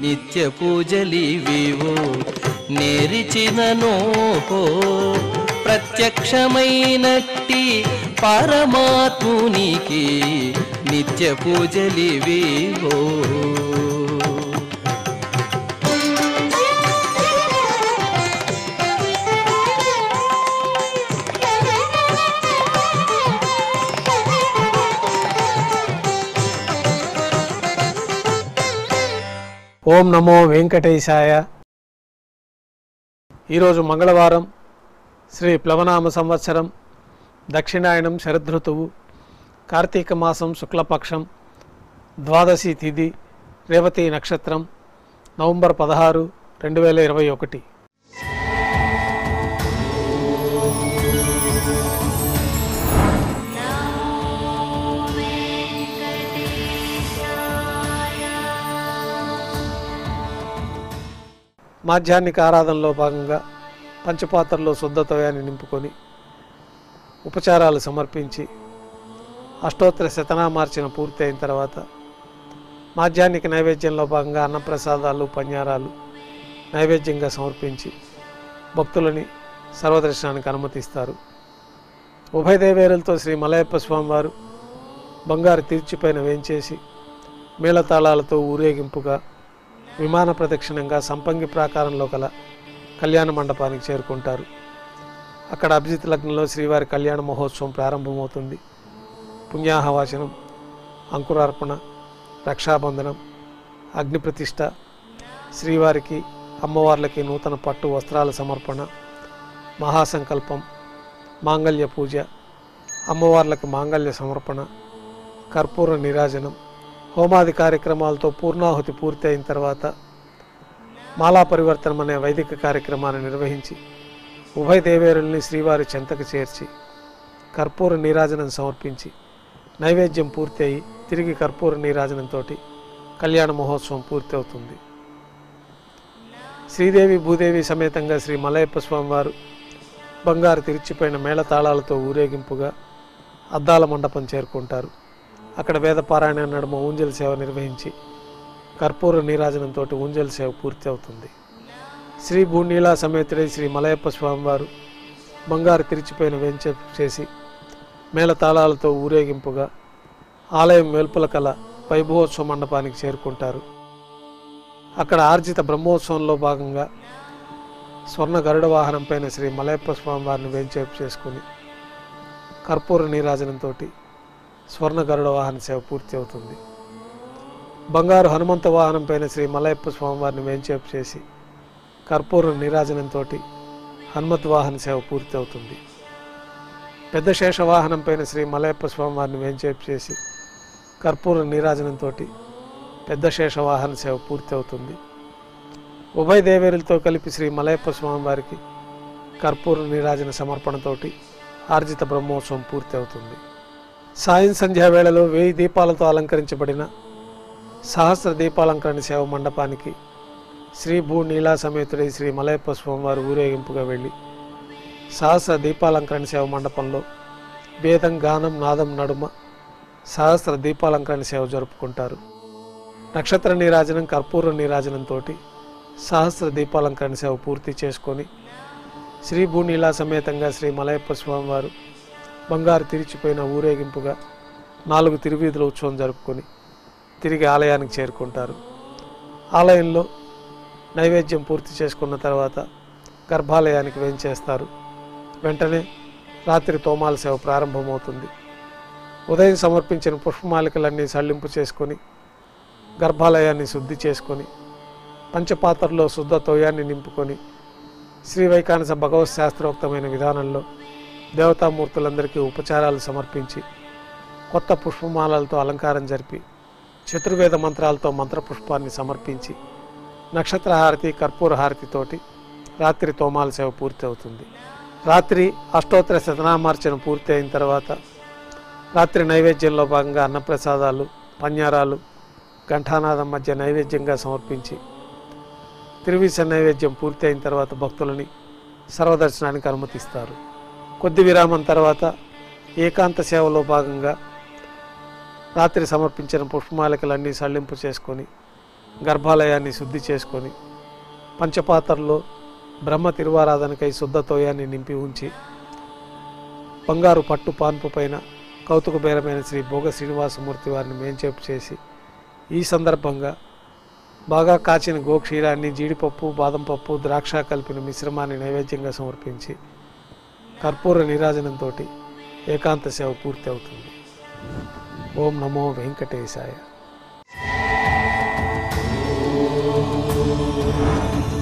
నిత్య పూజలివివో నేరిచిననో ప్రత్యక్షమైనట్టి పరమాత్మునికి నిత్య పూజలివివో ఓం నమో వెంకటేశాయ ఈరోజు మంగళవారం శ్రీ ప్లవనామ సంవత్సరం దక్షిణాయనం శరదృతువు కార్తీక మాసం శుక్లపక్షం ద్వాదశి తిథి రేవతి నక్షత్రం నవంబర్ పదహారు రెండు వేల ఇరవై ఒకటి మాధ్యాహ్నిక ఆరాధనలో భాగంగా పంచపాత్రలో శుద్ధతయాన్ని నింపుకొని ఉపచారాలు సమర్పించి అష్టోత్తర శతనామార్చన పూర్తి అయిన తర్వాత మాధ్యాహ్నిక నైవేద్యంలో భాగంగా అన్నప్రసాదాలు పన్యారాలు నైవేద్యంగా సమర్పించి భక్తులని సర్వదర్శనానికి అనుమతిస్తారు ఉభయ దేవేరులతో శ్రీ మలయప్ప స్వామివారు బంగారు తీర్చిపైన వేంచేసి మేళతాళాలతో ఊరేగింపుగా విమాన ప్రదక్షిణంగా సంపంగి ప్రాకారంలో గల కళ్యాణ మండపానికి చేరుకుంటారు అక్కడ అభిజిత్ లగ్నంలో శ్రీవారి కళ్యాణ మహోత్సవం ప్రారంభమవుతుంది పుణ్యాహవాచనం అంకురార్పణ రక్షాబంధనం అగ్ని ప్రతిష్ట శ్రీవారికి అమ్మవార్లకి నూతన పట్టు వస్త్రాల సమర్పణ మహాసంకల్పం మాంగళ్య పూజ అమ్మవార్లకు మాంగళ్య సమర్పణ కర్పూర నిరాజనం హోమాది కార్యక్రమాలతో పూర్ణాహుతి పూర్తి అయిన తర్వాత మాలా పరివర్తనం అనే వైదిక కార్యక్రమాన్ని నిర్వహించి ఉభయ దేవేరుల్ని శ్రీవారి చెంతకు చేర్చి కర్పూర నీరాజనం సమర్పించి నైవేద్యం పూర్తి అయి తిరిగి కర్పూర నీరాజనంతో కళ్యాణ మహోత్సవం పూర్తి అవుతుంది శ్రీదేవి భూదేవి సమేతంగా శ్రీ మలయప్ప స్వామివారు బంగారు తిరిచిపోయిన మేళతాళాలతో ఊరేగింపుగా అద్దాల మండపం చేరుకుంటారు అక్కడ వేదపారాయణ నడుమ ఊంజల్ సేవ నిర్వహించి కర్పూర నీరాజనంతో ఊంజల్ సేవ పూర్తి అవుతుంది శ్రీ భూనీలా సమేతుడై శ్రీ మలయప్ప స్వామివారు బంగారు తిరిచిపోయిన వెంచ చేసి మేళతాళాలతో ఊరేగింపుగా ఆలయం వెలుపల కల వైభవోత్సవ మండపానికి చేరుకుంటారు అక్కడ ఆర్జిత బ్రహ్మోత్సవంలో భాగంగా స్వర్ణ గరుడ వాహనం పైన శ్రీ మలయప్ప స్వామివారిని వెంచేపు చేసుకుని కర్పూర నీరాజనంతో స్వర్ణ గరుడ వాహన సేవ పూర్తి అవుతుంది బంగారు హనుమంత వాహనం పైన శ్రీ మలయప్ప స్వామివారిని వేంచేపు చేసి కర్పూర నీరాజనంతో హనుమత్ వాహన సేవ పూర్తి అవుతుంది పెద్ద శేష వాహనం పైన శ్రీ మలయప్ప స్వామివారిని వేంచేపు చేసి కర్పూర నీరాజనంతో పెద్ద శేష వాహన సేవ పూర్తి అవుతుంది ఉభయ దేవేరులతో కలిపి శ్రీ మలయప్ప స్వామివారికి కర్పూర నీరాజన సమర్పణతోటి ఆర్జిత బ్రహ్మోత్సవం పూర్తి అవుతుంది సాయం సంధ్యా వేళలో వెయ్యి దీపాలతో అలంకరించబడిన సహస్ర దీపాలంకరణ సేవ మండపానికి శ్రీ భూ నీలా సమేతుడై శ్రీ మలయప్ప స్వామివారు ఊరేగింపుగా వెళ్ళి సహస్ర దీపాలంకరణ సేవ మండపంలో వేదం గానం నాదం నడుమ సహస్ర దీపాలంకరణ సేవ జరుపుకుంటారు నక్షత్ర నీరాజనం కర్పూర నీరాజనంతో సహస్ర దీపాలంకరణ సేవ పూర్తి చేసుకొని శ్రీ భూనీలా సమేతంగా శ్రీ మలయప్ప స్వామివారు బంగారు తిరిచిపోయిన ఊరేగింపుగా నాలుగు తిరువీధుల ఉత్సవం జరుపుకొని తిరిగి ఆలయానికి చేరుకుంటారు ఆలయంలో నైవేద్యం పూర్తి చేసుకున్న తర్వాత గర్భాలయానికి వేంచేస్తారు వెంటనే రాత్రి తోమాల సేవ ప్రారంభమవుతుంది ఉదయం సమర్పించిన పుష్పమాలికలన్నీ సళ్ళింపు చేసుకొని గర్భాలయాన్ని శుద్ధి చేసుకొని పంచపాత్రలో శుద్ధ తోయాన్ని నింపుకొని శ్రీ వైకానస భగవత్ శాస్త్రోక్తమైన విధానంలో దేవతామూర్తులందరికీ ఉపచారాలు సమర్పించి కొత్త పుష్పమాలలతో అలంకారం జరిపి చతుర్వేద మంత్రాలతో మంత్రపుష్పాన్ని సమర్పించి నక్షత్ర హారతి కర్పూర హారతితోటి రాత్రి తోమాల సేవ పూర్తి అవుతుంది రాత్రి అష్టోత్తర శతనామార్చన పూర్తి అయిన తర్వాత రాత్రి నైవేద్యంలో భాగంగా అన్నప్రసాదాలు పన్యారాలు ఘంటానాదం మధ్య నైవేద్యంగా సమర్పించి తిరువిస నైవేద్యం పూర్తి అయిన తర్వాత భక్తులని సర్వదర్శనానికి అనుమతిస్తారు కొద్ది విరామం తర్వాత ఏకాంత సేవలో భాగంగా రాత్రి సమర్పించిన పుష్పమాలికలన్నీ సళ్ళింపు చేసుకొని గర్భాలయాన్ని శుద్ధి చేసుకొని పంచపాత్రలో బ్రహ్మ తిరువారాధనకై శుద్ధ తోయాన్ని నింపి ఉంచి బంగారు పట్టు పాన్పు పైన కౌతుక బేరమైన శ్రీ భోగ శ్రీనివాసమూర్తి వారిని మేంచేపు చేసి ఈ సందర్భంగా బాగా కాచిన గోక్షీరాన్ని జీడిపప్పు బాదం పప్పు ద్రాక్ష కలిపిన మిశ్రమాన్ని నైవేద్యంగా సమర్పించి కర్పూర నీరాజనంతో ఏకాంత సేవ పూర్తి అవుతుంది ఓం నమో వెంకటేశాయ